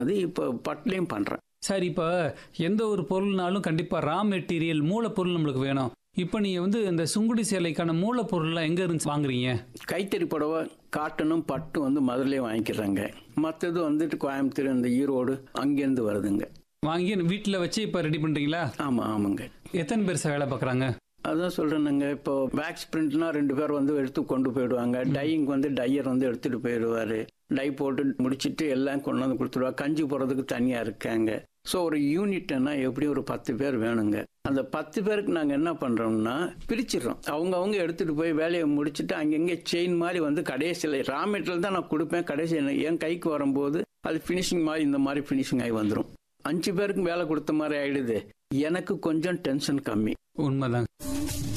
அது இப்போ பட்லையும் பண்ணுறேன் சார் இப்போ எந்த ஒரு பொருள்னாலும் கண்டிப்பாக ரா மெட்டீரியல் மூலப்பொருள் நம்மளுக்கு வேணும் இப்போ நீங்கள் வந்து இந்த சுங்குடி சேலைக்கான மூலப்பொருள்லாம் எங்கே இருந்து வாங்குறீங்க கைத்தறி புடவை காட்டனும் பட்டும் வந்து மதுரையிலே வாங்கிக்கிறாங்க மற்றது வந்துட்டு கோயம்புத்தூர் இந்த ஈரோடு அங்கேருந்து வருதுங்க வாங்கி வீட்டில் வச்சு இப்போ ரெடி பண்ணுறீங்களா ஆமாம் ஆமாங்க எத்தனை பேர் சார் வேலை பார்க்குறாங்க அதான் சொல்கிறேனுங்க இப்போ வேக்ஸ் பிரிண்ட்னா ரெண்டு பேர் வந்து எடுத்து கொண்டு போயிடுவாங்க டையிங் வந்து டையர் வந்து எடுத்துகிட்டு போயிடுவார் டை போட்டு முடிச்சிட்டு எல்லாம் கொண்டு வந்து கொடுத்துருவா கஞ்சி போடுறதுக்கு தனியாக இருக்காங்க ஸோ ஒரு யூனிட்னா எப்படி ஒரு பத்து பேர் வேணுங்க அந்த பத்து பேருக்கு நாங்கள் என்ன பண்ணுறோம்னா பிரிச்சிடுறோம் அவங்க அவங்க எடுத்துகிட்டு போய் வேலையை முடிச்சுட்டு அங்கங்கே செயின் மாதிரி வந்து கடைசியில் ரா மெட்டீரியல் தான் நான் கொடுப்பேன் கடைசி என் கைக்கு வரும்போது அது ஃபினிஷிங் மாதிரி இந்த மாதிரி ஃபினிஷிங் ஆகி வந்துடும் அஞ்சு பேருக்கு வேலை கொடுத்த மாதிரி ஆயிடுது எனக்கு கொஞ்சம் டென்ஷன் கம்மி உண்மைதாங்க